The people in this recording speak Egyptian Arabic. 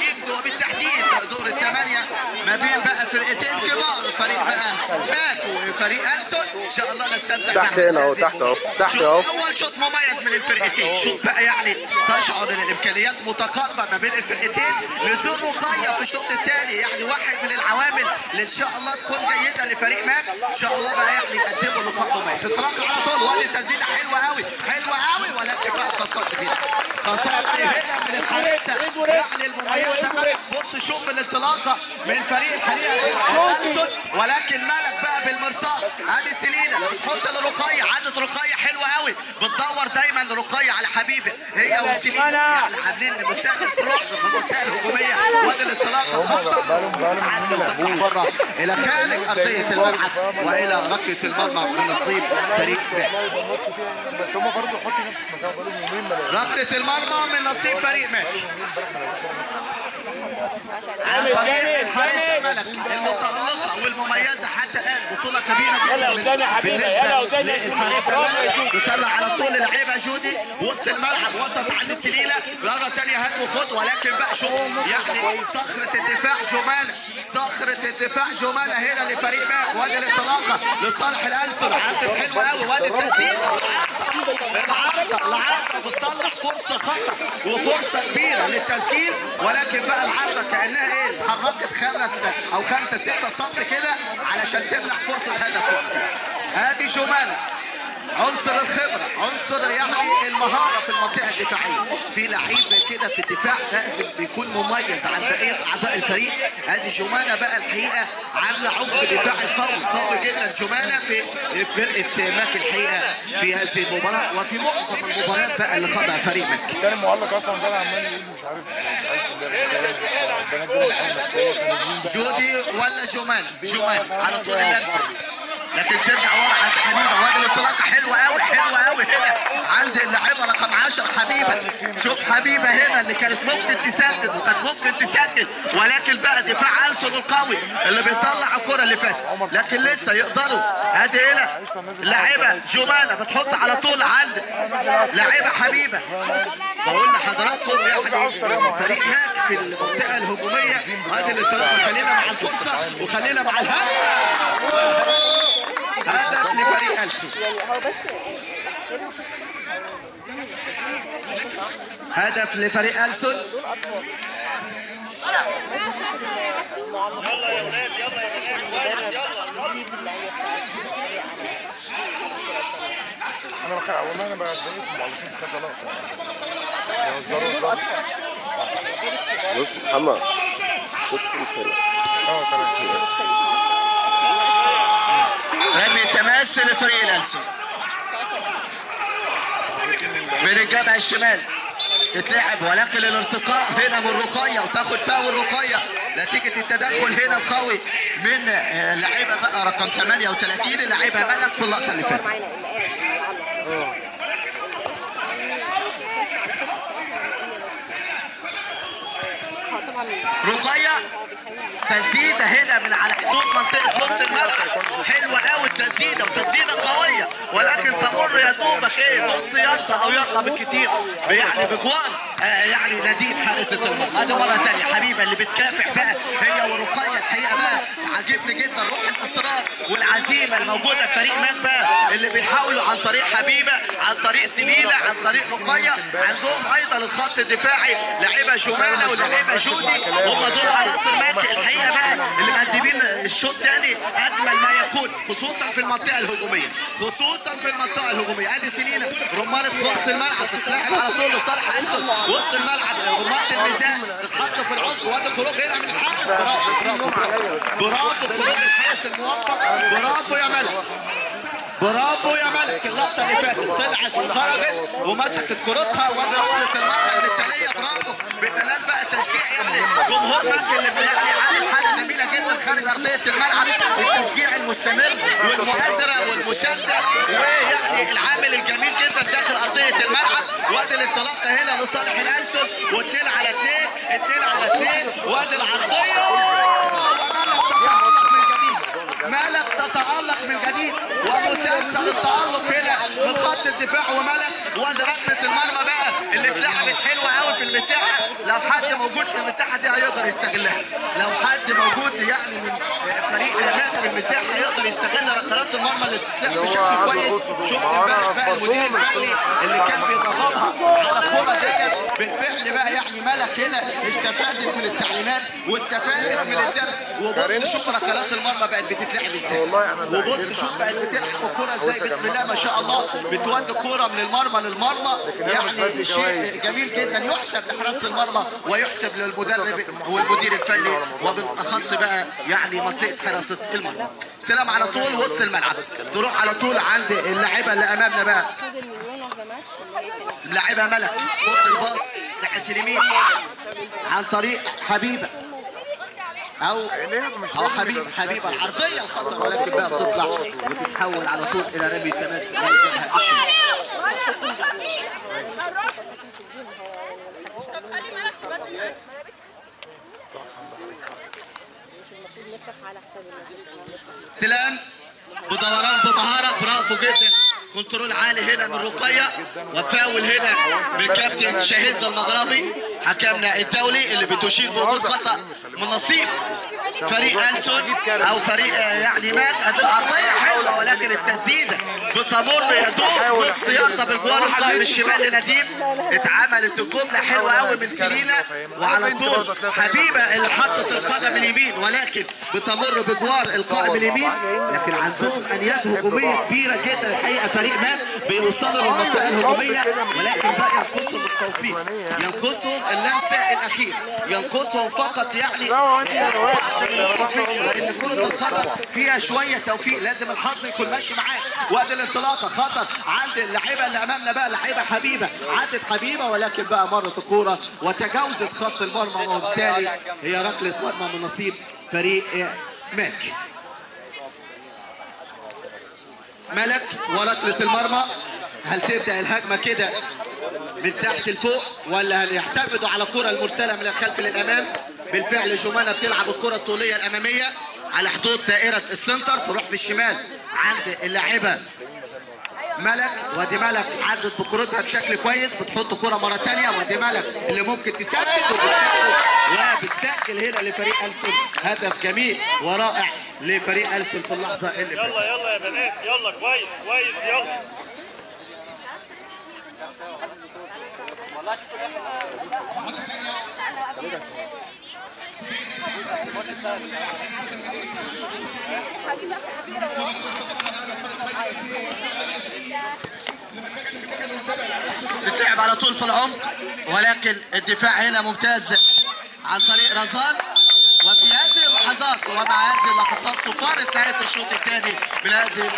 جيمز وبالتحديد دور الثمانيه ما بين بقى فرقتين كبار فريق بقى ماك وفريق ألسون ان شاء الله نستمتع تحت هنا اهو تحت اهو تحت اهو اول شوط مميز من الفرقتين شوط بقى يعني تشعر ان الامكانيات متقاربه ما بين الفرقتين نزول رقيه في الشوط الثاني يعني واحد من العوامل اللي ان شاء الله تكون جيده لفريق ماك ان شاء الله بقى يعني يقدموا لقاء مميز انطلاقه على طول وادي التسديده حلوه قوي حلوه قوي ولكن بقى تصدي هنا تصدي هنا من الحارسه يعني المميزه بقى بص شوف الانطلاقه من فريق الحقيقه ألسون، ولكن ملك بقى بالمرصاد ادي سيلينا اللي بتحط لرقيه عدت رقيه حلوه قوي بتدور دايما رقيه على حبيبه هي وسيلينا يعني عاملين مسدس رعب في المنطقه الهجوميه وادي الانطلاقه خطر عدت وتطلع بره الى خارج ارضيه الملعب والى ركله المرمى من نصيب فريق ماك بس هم برضه حطي نفسك مكان بقالهم يومين ما لعبوش. ركله المرمى من نصيب فريق ماك عن طريق الحارس ملك المتألقة والمميزة حتى الآن بطولة كبيرة يلا جدا قدام يا حبيبي، يلا بالنسبة قدام يا للحارسة برافو يا ملك يطلع على طول لعيبة جودي وسط الملعب وسط عند السليلة مرة تانية هات وخد ولكن بقى شوف يعني صخرة الدفاع جمالة صخرة الدفاع جمالة هنا لفريق ماك وادي الانطلاقة لصالح الألسن عدت حلوة قوي وادي التسديد العارضة العارضة بتطلع فرصة خطر وفرصة كبيرة للتسجيل ولكن بقى العارضة كأنها ايه اتحركت خمس او خمسة ستة سم كده علشان تمنع فرصة هدف وقتها ادي جمالة عنصر الخبرة عنصر يعني المهارة في المنطقة الدفاعية في لعيب كده في الدفاع لازم بيكون مميز عن بقية أعضاء الفريق ادي جمانة بقى الحقيقة عاملة عمق دفاعي قوي قوي جدا جمانة في فرقة ماك الحقيقة في هذه المباراة وفي معظم المباريات بقى اللي خاضها فريق ماك التاني المعلق اصلا ده عمال يقول مش عارف عايز البنات دول الحاله النفسيه كانوا نازلين بقى جودي ولا جمان جمان على طول اللمسه لكن ترجع ورا عند حبيبه وادي الانطلاقه حلوه قوي حلوه قوي هنا عند اللاعبه رقم 10 حبيبه شوف حبيبه هنا اللي كانت ممكن تسدد وكانت ممكن تسجل ولكن بقى دفاع ألسن القوي اللي بيطلع الكره اللي فاتت لكن لسه يقدروا ادي هنا اللاعبه جمانه بتحط على طول عند لاعبه حبيبه بقول لحضراتكم يعني فريق ماك في المنطقه الهجوميه وادي الانطلاقه خلينا مع الفرصه وخلينا مع الهدف هدف لفريق ألسن هدف لفريق ألسن انا بخ... والله انا بقى اتضايقت من المعلقين في كذا لقطه يعني يهزروا هزار بص محمد شوف كيف هنا اه تمام رمي التماس لفريق الألسن من الجبهة الشمال تتلعب ولكن الارتقاء هنا من رقية وتاخد فاول رقية نتيجة التدخل هنا القوي من آه، لعيبة بقى رقم 38 اللعيبة ملك في اللقطة اللي فاتت رقية تسديدة هنا من على حدود منطقة نص الملعب حلوة قوي التسديدة وتسديدة قوية ولكن تمر يا دوبك ايه نص يارده او يارده بالكتير يعني بجوار آه يعني نديم حارسة المرمى ادي مرة تانية حبيبة اللي بتكافح بقى هي ورقية الحقيقة بقى عاجبني جدا روح الاصرار والعزيمة الموجودة في فريق مات بقى اللي بيحاولوا عن طريق حبيبة عن طريق سليلة عن طريق رقية عندهم ايضا الخط الدفاعي لعيبة جمانة ولعيبة جودي هم دول عناصر ماكي الحقيقة بقى اللي مقدمين الشوط تاني اجمل ما يكون خصوصا في المنطقة الهجومية خصوصا في المنطقة الهجومية ادي سليلة رمانة في وسط الملعب تتلعب على طول لصالح انسون وسط الملعب رمانة الميزان تتحط في العمق وادي خروج هنا من الحارس برافو برافو برافو برافو خروج الحارس الموفق برافو يا ملك برافو يا ملك اللقطة اللي فاتت طلعت وخرجت ومسكت كرتها وادي ركلة المرمى المثالية برافو بدلال بقى تشجيع يعني جمهور مكة اللي يعني عامل حاجة جميلة جدا خارج أرضية الملعب التشجيع المستمر والمؤازرة والمساندة ويعني العامل الجميل جدا داخل أرضية الملعب وادي الانطلاقة هنا لصالح الأنسل والتين على اثنين التين على اثنين وادي العرضية وملك تتألق من جديد ملك يتألق من جديد ومسلسل التألق هنا من خط الدفاع وملك وادي ركلة المرمى بقى اللي اتلعبت حلوة قوي في المساحة لو حد موجود في المساحة دي هيقدر يستغلها لو حد موجود يعني من فريق هناك في المساحة يقدر يستغل ركلات المرمى اللي بتتلعب بشكل كويس شفت امبارح بقى المدير الفني اللي كان بيدربها على الكورة ديت بالفعل بقى يعني ملك هنا استفادت من التعليمات واستفادت من الدرس وبص شوف ركلات المرمى بقت بتتلعب ازاي وبص شوف بقت بتلعب الكوره ازاي بسم الله ما شاء الله بتودي الكوره من المرمى للمرمى يعني شيء جميل جدا يحسب لحراسه المرمى ويحسب للمدرب والمدير الفني وبالاخص بقى يعني منطقه حراسه المرمى سلام على طول وسط الملعب تروح على طول عند اللاعيبه اللي امامنا بقى لاعبها ملك خط الباص ناحيه اليمين عن طريق حبيبه او او حبيب حبيبه العرضيه الخطر ولكن بقى بتطلع وتتحول على طول الى رمي التماس من الجبهه الشمال استلام بدوران بمهاره برافو جدا كنترول عالي هنا من رقية وفاول هنا من كابتن شهيد المغربي حكمنا الدولي اللي بتشير بوجود خطأ من نصيب فريق ألسون أو فريق آه، يعني مات أدي العرضية حلوة ولكن التسديدة بتمر يا دوب نص يارده بالجوار القائم الشمال لنديم اتعملت الجملة حلوة قوي من سيرينا وعلى طول حبيبة اللي حطت القدم اليمين ولكن بتمر بجوار القائم اليمين لكن عندهم أنياب هجومية كبيرة جدا الحقيقة فريق مات بيوصلوا للمنطقة الهجومية ولكن بقى ينقصهم التوفيق ينقصهم اللمسة الأخيرة ينقصهم فقط يعني بعض من التوفيق لأن كرة القدم فيها شوية توفيق لازم الحظ يكون ماشي معاك وادي الانطلاقة خطر عند اللعيبة اللي أمامنا بقى لعيبة حبيبة عدت حبيبة ولكن بقى مرت الكورة وتجاوزت خط المرمى وبالتالي هي ركلة مرمى من نصيب فريق ماك ملك وركلة المرمى هل تبدأ الهجمة كده من تحت لفوق ولا هل يعتمدوا على الكرة المرسلة من الخلف للأمام بالفعل جمانة بتلعب الكرة الطولية الأمامية على حدود دائرة السنتر تروح في الشمال عند اللاعبة ملك ودي ملك عدت بكرتها بشكل كويس بتحط كرة مرة تانية ودي ملك اللي ممكن تسدد وبتسدد وبتسجل هنا لفريق ألسن هدف جميل ورائع لفريق ألسن في اللحظة اللي فاتت يلا يلا يا بنات يلا كويس كويس يلا بتلعب على طول في العمق ولكن الدفاع هنا ممتاز عن طريق رزان وفي هذه اللحظات ومع هذه اللقطات صفارة نهاية الشوط الثاني من هذه